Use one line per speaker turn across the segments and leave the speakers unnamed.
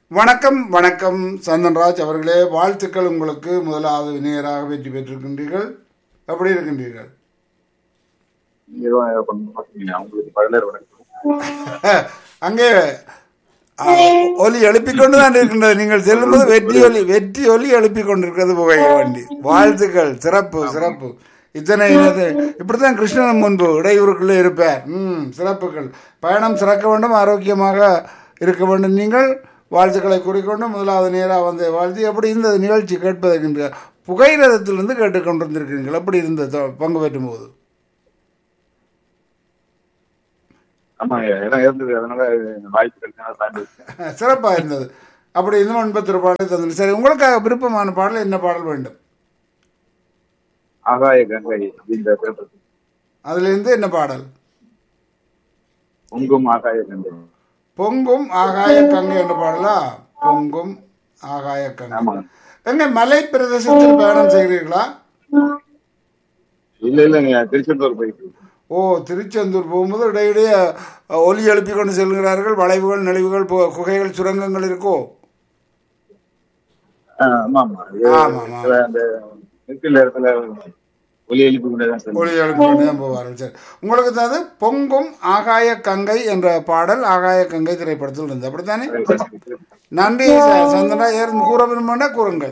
வணக்கம் வணக்கம் சந்தன்ராஜ் அவர்களே வாழ்த்துக்கள் உங்களுக்கு முதலாவது விநேயராக வெற்றி பெற்றிருக்கின்றீர்கள் எப்படி இருக்கின்றீர்கள்
நிர்வாக பண்ணீங்க அவங்களுக்கு பதினேழு வணக்கம்
அங்கே ஆ, ஒலி எழுப்பிக் கொண்டு தான் இருக்கின்றது நீங்கள் செல்லும்போது வெற்றி ஒலி வெற்றி ஒலி எழுப்பிக் கொண்டிருக்கிறது புகை வண்டி வாழ்த்துக்கள் சிறப்பு சிறப்பு இத்தனை இது இப்படித்தான் கிருஷ்ணன் முன்பு இடையூறுக்குள்ளே இருப்பார் ம் சிறப்புகள் பயணம் சிறக்க வேண்டும் ஆரோக்கியமாக இருக்க வேண்டும் நீங்கள் வாழ்த்துக்களை கூறிக்கொண்டு முதலாவது நேராக வந்து வாழ்த்து எப்படி இருந்தது நிகழ்ச்சி கேட்பதற்கு புகையிரதத்திலிருந்து கேட்டுக்கொண்டிருந்திருக்கிறீர்கள் எப்படி இருந்தது பங்கு பெற்றும் போது
ஆமா இடம் இருந்தது அதனால வாய்ப்பு கிடைச்சா பயன்படுத்தேன்
சிறப்பா இருந்தது அப்படி இன்னும் ஒன்பது பாடலை தந்தது சரி உங்களுக்காக விருப்பமான பாடல் என்ன பாடல் வேண்டும்
ஆகாய கங்கை அப்படின்ற திரைப்படத்தில்
அதிலிருந்து என்ன பாடல்
பொங்கும் ஆகாய கங்கை
பொங்கும் ஆகாய கங்கை என்ற பாடலா பொங்கும் ஆகாய கங்கை
ஆமா
எங்க மலை பிரதேசத்தில் பயணம் செய்கிறீர்களா
இல்ல இல்ல நீங்க திருச்செந்தூர் போயிட்டு இருக்கீங்க.
ஓ திருச்செந்தூர் போகும்போது இடையிடையே அஹ், ஒலி எழுப்பி கொண்டு செல்கிறார்கள் வளைவுகள் நெளிவுகள் பு- குகைகள் சுரங்கங்கள் இருக்கோ
ஆ, ஆமா ஆமா இது
ஆமா, ஆமா.
சில அந்த நிற்கிற இடத்துல ஒலி எழுப்பி கொண்டே தான்
ஒளி எழுப்பி கொண்டு தான் போவார்கள் சரி உங்களுக்கு அது பொங்கும் ஆகாய கங்கை என்ற பாடல் ஆகாய கங்கை திரைப்படத்தில் இருந்தது அப்படித்தானே
செல்லுங்க.
நன்றி ச- சந்தனா ஏறும் கூற விரும்பினா கூறுங்கள்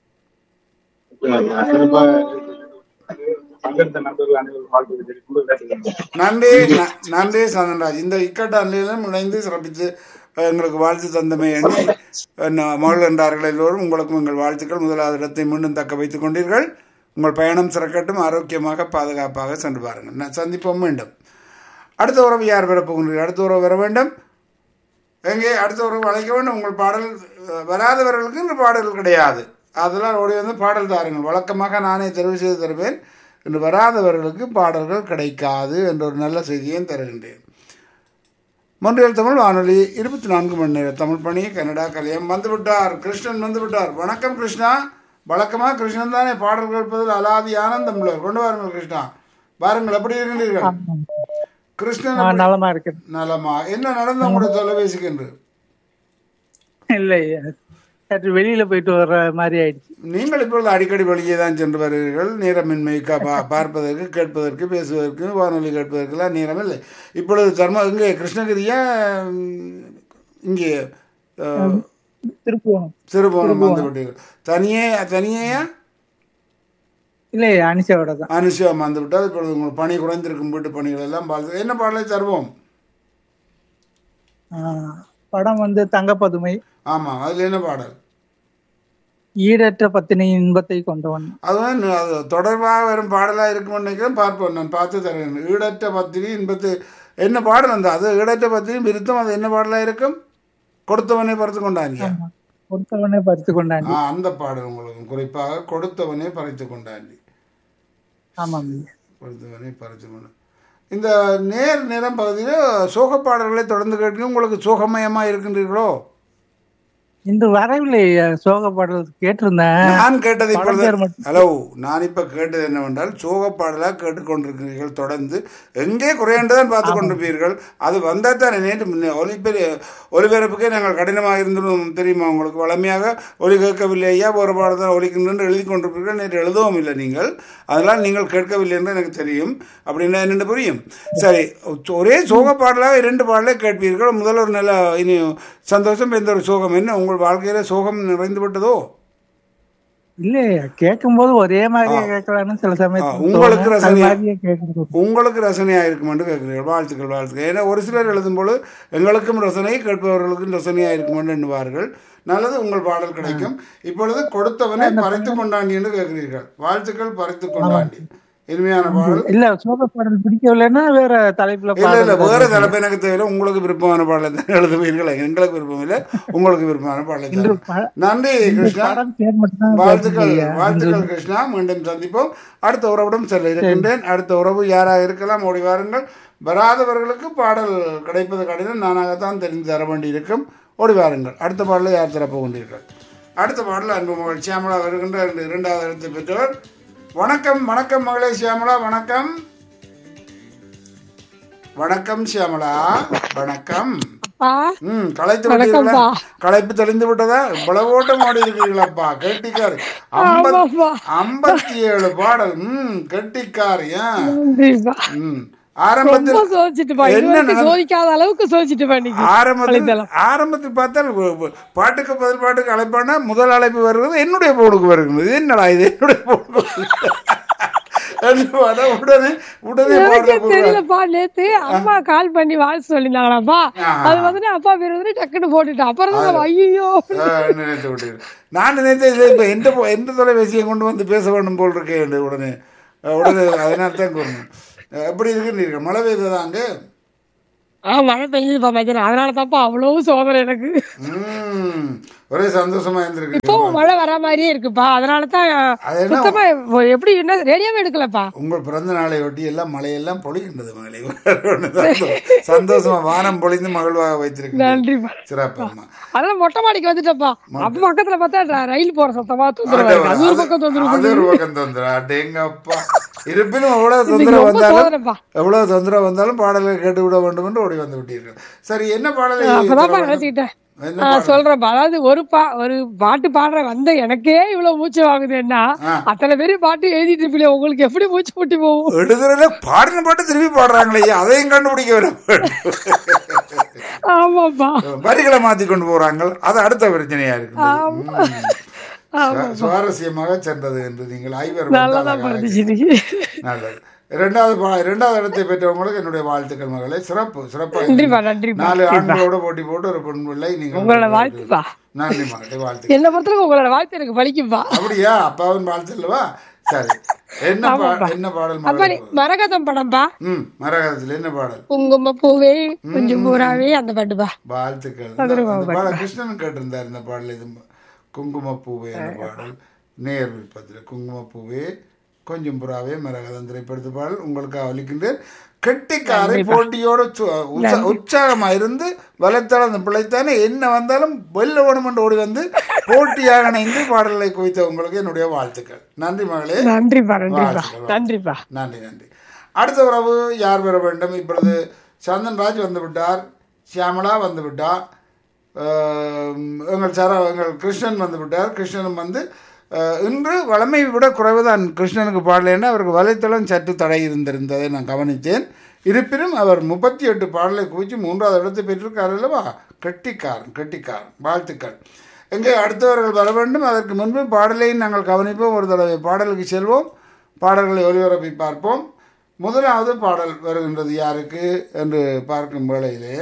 சிறப்பா பங்கெடுத்த நண்பர்கள் அனைவரும் வாழ்த்து தெரிவித்து
நன்றி ந- நன்றி சந்தன்ராஜ் இந்த இக்கட்டாண்டிலும் இணைந்து சிறப்பித்து அஹ், எங்களுக்கு வாழ்த்து தந்தமை எண்ணி அஹ், ந- மகள் என்றார்கள் எல்லோரும் உங்களுக்கும் எங்கள் வாழ்த்துக்கள் முதலாவது இடத்தை மீண்டும் தக்க வைத்துக் கொண்டீர்கள் உங்கள் பயணம் சிறக்கட்டும் ஆரோக்கியமாக பாதுகாப்பாக சென்று பாருங்கள் நான் சந்திப்போம் மீண்டும் அடுத்த உறவு யார் பெற போகின்றீர்கள் அடுத்த உறவு வர வேண்டும் எங்கே அடுத்த உறவு அழைக்க வேண்டும் உங்கள் பாடல் அஹ், வராதவர்களுக்கு இந்த பாடல் கிடையாது அதெல்லாம் ஓடி வந்து பாடல் தாருங்கள் வழக்கமாக நானே தெரிவு செய்து தருவேன் இன்று வராதவர்களுக்கு பாடல்கள் கிடைக்காது என்ற ஒரு நல்ல செய்தியையும் தருகின்றேன் மொன்றியல் தமிழ் வானொலி இருபத்தி நான்கு மணி நேர தமிழ் பணி கனடா கலையம் வந்துவிட்டார் கிருஷ்ணன் வந்துவிட்டார் வணக்கம் கிருஷ்ணா வழக்கமாக கிருஷ்ணன் தானே பாடல் கேட்பதில் அலாதி ஆனந்தம் உள்ளவர் கொண்டு வாருங்கள் கிருஷ்ணா வாருங்கள் எப்படி இருக்கின்றீர்கள் கிருஷ்ணன்
நான்
எப்படி-
நலமா இருக்கேன்
நலமா என்ன நடந்து உங்களுடைய தொலைபேசிக்கு என்று
இல்லை சற்று வெளியில போயிட்டு வர்ற மாதிரி ஆயிடுச்சு
நீங்கள் இப்பொழுது அடிக்கடி வெளியே தான் சென்று வருகிறீர்கள் நேரமின்மை க- பா- பார்ப்பதற்கு கேட்பதற்கு பேசுவதற்கு வானொலி கேட்பதற்கெல்லாம் நேரம் இல்லை இப்பொழுது தர்ம இங்கே கிருஷ்ணகிரியா ம், இங்கே அஹ்,
திருப்புவனம்
சிறுபுவனம் வந்து விட்டீர்கள் தனியே தனியேயா
இல்லை அனிஷாவோட தான்
அனுஷம் வந்து விட்டால் இப்பொழுது உங்கள் பணி குறைந்திருக்கும் வீட்டு பணிகள் எல்லாம் பார்த்து என்ன பாடலை தருவோம்
ஆஹ், படம் வந்து தங்கப்பதுமை
ஆமாம் அதில் என்ன பாடல்
ஈடற்ற பத்தினி இன்பத்தை கொண்டவன்
அதுவும் ந- அது தொடர்பாக வரும் பாடலாக இருக்கும்னு நினைக்கிறேன் பார்ப்போம் நான் பார்த்து தரேன் ஈடற்ற பத்தினி இன்பத்து என்ன பாடல் அந்த அது ஈடற்ற பத்தினி விருத்தம் அது என்ன பாடலாக இருக்கும் கொடுத்தவனே பறித்து கொண்டாங்க
கொடுத்தவனே பறித்து கொண்டான்
ஆ அந்த பாடல் உங்களுக்கு குறிப்பாக கொடுத்தவனே பறித்து கொண்டாண்டி
ஆமாம்
கொடுத்தவனே பறித்து கொண்டான் இந்த நேர் நிறம் பகுதியில் சோக பாடல்களை தொடர்ந்து கேட்க உங்களுக்கு சோகமயமாக இருக்கின்றீர்களோ
இன்று வரவில்லை சோக பாடல் கேட்டிருந்தேன்
நான் கேட்டது
படம் பேர்
இப்பொழுது
மட்டும்.
ஹலோ நான் இப்ப கேட்டது என்னவென்றால் சோக பாடலாக கேட்டுக்கொண்டிருக்கிறீர்கள் தொடர்ந்து எங்கே குறையண்டுதான் பார்த்து கொண்டிருப்பீர்கள் அது வந்தால் தானே நேற்று முன்னே ஒலிபெரு ஒலிபரப்புக்கே நாங்கள் கடினமாக இருந்தும் தெரியுமா உங்களுக்கு வளமையாக ஒலி கேட்கவில்லை ஐயா ஒரு பாடம் தான் ஒலிக்கின்ற எழுதி கொண்டிருப்பீர்கள் நேற்று எழுதவும் இல்லை நீங்கள் அதனால் நீங்கள் கேட்கவில்லை என்று எனக்கு தெரியும் அப்படின்னா என்னென்று புரியும் சரி ஒரே சோக பாடலாக இரண்டு பாடலே கேட்பீர்கள் முதல் ஒரு நல்ல இனி சந்தோஷம் எந்த ஒரு சோகம் என்ன உங்கள் வாழ்க்கையில சோகம் நிறைந்து விட்டதோ
இல்லை கேட்கும் போது ஒரே மாதிரியே கேட்கலாம்னு சில
ஆ,
சமயத்துல
உங்களுக்கு
தோணும். அது
ரசனையா-
மாதிரியே கேட்கறது
உங்களுக்கு ரசனையாக இருக்குமென்று கேட்கிறீர்கள் வாழ்த்துக்கள் வாழ்த்துக்கள் ஏன்னா ஒரு சிலர் எழுதும்போது எங்களுக்கும் ரசனை கேட்பவர்களுக்கும் ரசனையாக இருக்குமென்று எண்ணுவார்கள் நல்லது உங்கள் பாடல் கிடைக்கும் இப்பொழுது கொடுத்தவனை பறித்து கொண்டாண்டி என்று கேட்கிறீர்கள் வாழ்த்துக்கள் பறித்து கொண்டாண்டி இனிமையான பாடல்
இல்ல சோக பாடல் பிடிக்கவில்லைன்னா வேற தலைப்புல
இல்ல இல்ல
பாடல்
வேற தலைப்பு எனக்கு தேவையில்லை உங்களுக்கு விருப்பமான பாடலை தான் எழுதுவீர்கள் எங்களுக்கு விருப்பம் இல்லை உங்களுக்கு விருப்பமான பாடலை
இன்று
தருவேன்.
ப-
நன்றி
இன்று
கிருஷ்ணா
படம் பேர் மட்டும்தான்
வாழ்த்துக்கள்
பேச முடியும்.
வாழ்த்துக்கள் கிருஷ்ணா மீண்டும் சந்திப்போம் அடுத்த உறவுடன் செல்ல இருக்கின்றேன் அடுத்த உறவு யாராக இருக்கலாம் ஓடி வாருங்கள் வராதவர்களுக்கு பாடல் கிடைப்பது கடினம் நானாகத்தான் தெரிந்து தர வேண்டியிருக்கும் ஓடி வாருங்கள் அடுத்த பாடலை யார் தரப்ப கொண்டீர்கள் அடுத்த பாடல் அன்பு மகள் சியாமலா வருகின்ற இந்த இரண்டாவது இடத்தை பெற்றவர் வணக்கம் வணக்கம் மகளே சியாமலா வணக்கம் வணக்கம் சியாமலா வணக்கம்
ஆ
ம் களைத்து விட்டீர்களா
வணக்கம்ப்பா.
களைப்பு தெளிந்து விட்டதா இவ்வளவு ஓட்டம் ஆடி இருக்கிறீங்களாப்பா கெட்டிக்காரி ஐம்பத்-
ஆமாப்பா.
ஐம்பத்தி ஏழு பாடல் ம் கெட்டிக்காரி ஆ.
நன்றிப்பா
ம் ஆரம்பத்தில்
ரொம்ப சோதிச்சுட்டுப்பா
என்ன
இதுவரைக்கும்
நடந்து-
சோதிக்காத அளவுக்கு சோதிச்சுட்டுப்பா இன்னைக்கு
ஆரம்பத்தில்
வலைத்தளம்.
ஆரம்பத்தில் பார்த்தால் ஒ- ஒ- பாட்டுக்கு பதில் பாட்டுக்கு அழைப்பானா முதல் அழைப்பு வருகிறது என்னுடைய போனுக்கு வருகிறது இது என்னடா இது என்னுடைய போனுக்கு உடனே உடனே
எனக்கே
பாடுற
தெரியலப்பா நேத்து அம்மா கால் பண்ணி வாழ்த்து சொல்லியிருந்தாங்களாப்பா
ஆ.
அது வந்துட்டு அப்பா பேர் வந்து டக்குன்னு போட்டுட்டேன் அப்புறம் தான் ஐயோ
ஆ, நினைத்து விட்டீர்கள் நான் நினைத்தேன் இதை இப்போ எந்த போ- எந்த தொலைபேசியை கொண்டு வந்து பேச வேண்டும் போல் இருக்கேன் என்று உடனே அஹ், உடனே அதனால தான் கூறினேன் அஹ், எப்படி இருக்குன்றீர்கள் மழை பெய்ததா அங்கே
ஆ மழை பெய்யுதுப்பா மதியம் அதனால தான்ப்பா அவ்வளவு சோதனை எனக்கு
ம் ஒரே சந்தோஷமா இருந்திருக்கு
இப்பவும் மழை வர மாதிரியே இருக்குப்பா அதனால தான்
அது என்ன
சுத்தமா எப்படி என்ன ரேடியோவே எடுக்கலப்பா
உங்கள் பிறந்த நாளை ஒட்டி எல்லாம் மழையெல்லாம் பொழிகின்றது மகளே சந்தோ- சந்தோஷமா வானம் பொழிந்து மகிழ்வாக வைத்திருக்கிறது
நன்றிப்பா
சிறப்பம்மா
அதெல்லாம் மொட்டை மாடிக்கு வந்துட்டப்பா அப்ப பக்கத்துல பார்த்தா ர- ரயில் போற சத்தமா தொந்தரவா இருக்கு அது ஒரு பக்கம் தொந்தரவு
அது ஒரு பக்கம் தொந்தரவு அடேங்கப்பா இருப்பினும் எவ்வளவு
இன்னைக்கு
தொந்தரவு
ரொம்ப
வந்தாலும்
சோதனைப்பா
எவ்வளவு தொந்தரவு வந்தாலும் பாடலை கேட்டு விட வேண்டும் என்று ஓடி வந்து விட்டீர்கள் சரி என்ன பாடலை
அப்பதான்ப்பா
தர வேண்டும்?
நினைச்சுக்கிட்டேன்
என்ன
ஆ, சொல்றேன்ப்பா அதாவது ஒரு பா ஒரு பாட்டு பாடுற வந்த எனக்கே இவ்வளவு மூச்சு வாங்குதுன்னா
ஆ.
அத்தனை பேரும் பாட்டு எழுதிட்டு இருப்பீங்க உங்களுக்கு எப்படி மூச்சு முட்டி போகும்
எழுதுறதுல பாடின பாட்டு திருப்பி பாடுறாங்களே அதையும் கண்டுபிடிக்க வர
ஆமாப்பா
வரிகளை மாத்தி கொண்டு போறாங்க அது அடுத்த பிரச்சனையா இருக்கு
ஆமா. ஆமா.
சுவாரஸ்யமாக சென்றது என்று நீங்கள் ஐவர்
நல்லாதான் படுத்துச்சு இன்னைக்கு
நல்லது இரண்டாவது பா- இரண்டாவது இடத்தை பெற்றவங்களுக்கு என்னுடைய வாழ்த்துக்கள் மகளே சிறப்பு சிறப்பாக
நன்றிப்பா நன்றிப்பா
நாலு ஆண்களோட போட்டி போட்டு ஒரு பெண் பிள்ளை நீங்கள்
உங்களோட வாழ்த்துப்பா
நன்றி மகளே வாழ்த்து
என்ன பொறுத்தவரைக்கும் உங்களோட வாழ்த்து எனக்கு பலிக்கும்பா
அப்படியா அப்பாவின் வாழ்த்து இல்லவா சரி என்ன பா- என்ன பாடல்
அப்ப
மகளே
நீ மரகதம் படம்பா
ம் மரகதத்தில் என்ன பாடல்
குங்கும பூவே கொஞ்சம் பூராவே அந்த பாட்டுப்பா
வாழ்த்துக்கள் இந்த- இந்த பாடல் கிருஷ்ணன் கேட்டிருந்தார் இந்த பாடல் இது குங்குமப்பூவே என்ற பாடல் நேர் விருப்பத்தில் குங்குமப்பூவே கொஞ்சம் புறாவே மரகதம் திரைப்படத்து பாடல் உங்களுக்காக அளிக்கின்றேன் கெட்டிக்காரை போட்டியோட சு- உற்சா- உற்சாகமா இருந்து வளர்த்தால் அந்த பிள்ளைத்தானே என்ன வந்தாலும் வெல்ல வேணும் என்று ஓடி வந்து போட்டியாக இணைந்து பாடல்களை குவித்த உங்களுக்கு என்னுடைய வாழ்த்துக்கள் நன்றி மகளே
நன்றிப்பா நன்றிப்பா
வாழ்த்துக்கள்.
நன்றிப்பா
நன்றி நன்றி அடுத்த உறவு யார் பெற வேண்டும் இப்பொழுது சந்தன்ராஜ் வந்து விட்டார் சியாமலா வந்து விட்டார் அஹ், எங்கள் சர எங்கள் கிருஷ்ணன் வந்து விட்டார் கிருஷ்ணனும் வந்து அஹ், இன்று வளமை விட குறைவுதான் கிருஷ்ணனுக்கு பாடலைன்னா அவருக்கு வலைத்தளம் சற்று தடை இருந்திருந்ததை நான் கவனித்தேன் இருப்பினும் அவர் முப்பத்தி எட்டு பாடலை குவிச்சு மூன்றாவது இடத்தை பெற்றிருக்கார் அல்லவா கெட்டிக்காரன் கெட்டிக்காரன் வாழ்த்துக்கள் எங்கே அடுத்தவர்கள் வர வேண்டும் அதற்கு முன்பு பாடலையும் நாங்கள் கவனிப்போம் ஒரு தடவை பாடலுக்கு செல்வோம் பாடல்களை ஒளிபரப்பி பார்ப்போம் முதலாவது பாடல் வருகின்றது யாருக்கு என்று பார்க்கும் வேளையிலே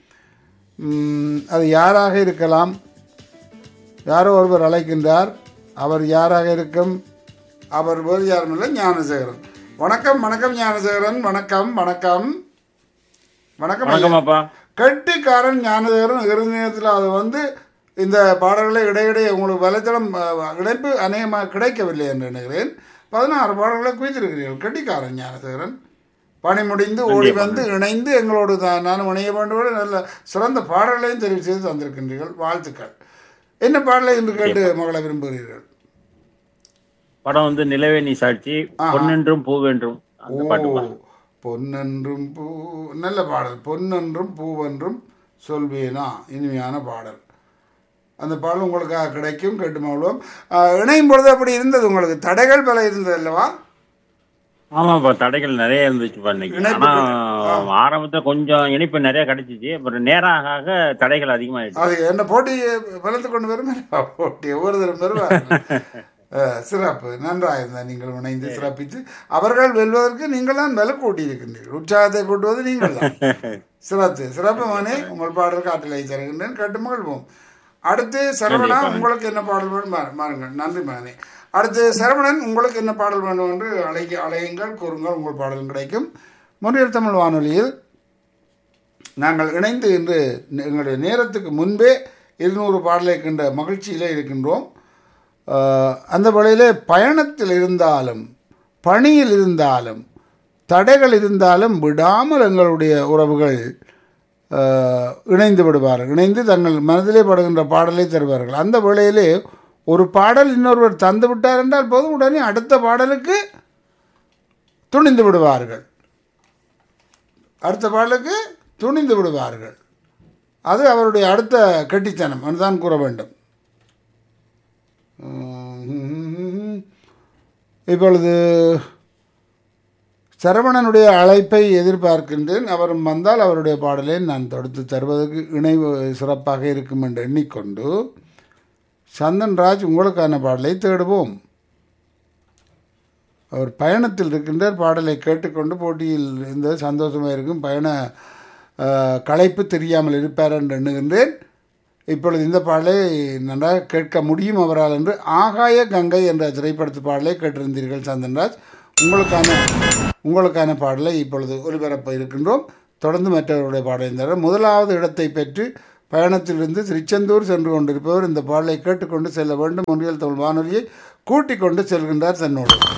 ம், அது யாராக இருக்கலாம் யாரோ ஒருவர் அழைக்கின்றார் அவர் யாராக இருக்கும் அவர் வேறு யாரும் இல்லை ஞானசேகரன் வணக்கம் வணக்கம் ஞானசேகரன் வணக்கம் வணக்கம் வணக்கம் ஐயா.
வணக்கம் அப்பா
கெட்டிக்காரன் ஞானதேவரன் இறுதி நேரத்தில் அது வந்து இந்த பாடல்களை இடையிடையே உங்களுக்கு வலைத்தளம் அஹ், இணைப்பு அநேகமாக கிடைக்கவில்லை என்று நினைக்கிறேன் பதினாறு பாடல்களை குவித்திருக்கிறீர்கள் கெட்டிக்காரன் ஞானதேவரன் பணி முடிந்து ஓடி வந்து இணைந்து எங்களோடு தான் நானும் இணைய வேண்டும் என்று நல்ல சிறந்த பாடல்களையும் தெரிவு செய்து தந்திருக்கின்றீர்கள் வாழ்த்துக்கள் என்ன பாடலை என்று கேட்டு மகளை விரும்புகிறீர்கள்
படம் வந்து நிலவேணி சாட்சி பொன்னென்றும் பூவென்றும் அந்த பாட்டு
ஓ பொன்னென்றும் பூ நல்ல பாடல் பொன்னென்றும் பூவென்றும் சொல்வேனா இனிமையான பாடல் அந்த பாடல் உங்களுக்காக கிடைக்கும் கேட்டு மகிழ்வோம் ஆஹ், இணையும் பொழுது அப்படி இருந்தது உங்களுக்கு தடைகள் பல இருந்தது அல்லவா
ஆமாப்பா தடைகள் நிறைய இருந்துச்சுப்பா இன்னைக்கு
இணைப்பு
ஆனா ஆரம்பத்துல கொஞ்சம் இனிப்பு நிறைய கிடைச்சிச்சு அப்புறம் நேரம் ஆக ஆக தடைகள் அதிகமாயிடுச்சு
அது என்ன போட்டி வளர்த்து கொண்டு வரும் அல்லவா? போட்டி ஒவ்வொருத்தரும் பெறுவார் அஹ், சிறப்பு நன்றாக இருந்தால் நீங்கள் இணைந்து சிறப்பித்து அவர்கள் வெல்வதற்கு நீங்கள் தான் விலை கூட்டி இருக்கின்றீர்கள் உற்சாகத்தை கூட்டுவது நீங்கள் தான் சிறப்பு சிறப்பு மகனே உங்கள் பாடல் காட்டிலை தருகின்றேன் கேட்டு மகிழ்வோம் அடுத்து சரவணா உங்களுக்கு என்ன பாடல் வேண்டும் மா- மாறுங்கள் நன்றி மகனே அடுத்து சரவணன் உங்களுக்கு என்ன பாடல் வேண்டும் என்று அழைக்க அழையுங்கள் கூறுங்கள் உங்கள் பாடல் கிடைக்கும் முன்னில் தமிழ் வானொலியில் நாங்கள் இணைந்து இன்று எங்களுடைய நேரத்துக்கு முன்பே இருநூறு பாடலை இருக்கின்ற மகிழ்ச்சியிலே இருக்கின்றோம் ஆஹ், அந்த வழியிலே பயணத்தில் இருந்தாலும் பணியில் இருந்தாலும் தடைகள் இருந்தாலும் விடாமல் எங்களுடைய உறவுகள் ஆஹ், இணைந்து விடுவார்கள் இணைந்து தங்கள் மனதிலே படுகின்ற பாடலை தருவார்கள் அந்த வேளையிலே ஒரு பாடல் இன்னொருவர் தந்து விட்டார் என்றால் போதும் உடனே அடுத்த பாடலுக்கு துணிந்து விடுவார்கள் அடுத்த பாடலுக்கு துணிந்து விடுவார்கள் அது அவருடைய அடுத்த கெட்டித்தனம் என்றுதான் கூற வேண்டும் உம், இப்பொழுது சரவணனுடைய அழைப்பை எதிர்பார்க்கின்றேன் அவரும் வந்தால் அவருடைய பாடலை நான் தொடுத்து தருவதற்கு இணைவு சிறப்பாக இருக்கும் என்று எண்ணிக்கொண்டு சந்தன்ராஜ் உங்களுக்கான பாடலை தேடுவோம் அவர் பயணத்தில் இருக்கின்றார் பாடலை கேட்டுக்கொண்டு போட்டியில் இருந்த சந்தோஷமாக இருக்கும் பயண அஹ், களைப்பு தெரியாமல் இருப்பார் என்று எண்ணுகின்றேன் இப்பொழுது இந்த பாடலை நன்றாக கேட்க முடியும் அவரால் என்று ஆகாய கங்கை என்ற திரைப்படத்து பாடலை கேட்டிருந்தீர்கள் சந்தன்ராஜ் உங்களுக்கான உங்களுக்கான பாடலை இப்பொழுது ஒலிபரப்ப இருக்கின்றோம் தொடர்ந்து மற்றவருடைய பாடலை தர முதலாவது இடத்தை பெற்று பயணத்திலிருந்து திருச்செந்தூர் சென்று கொண்டிருப்பவர் இந்த பாடலை கேட்டுக்கொண்டு செல்ல வேண்டும் ஒன்றியல் தமிழ் வானொலியை கூட்டிக் கொண்டு செல்கின்றார் தன்னோடு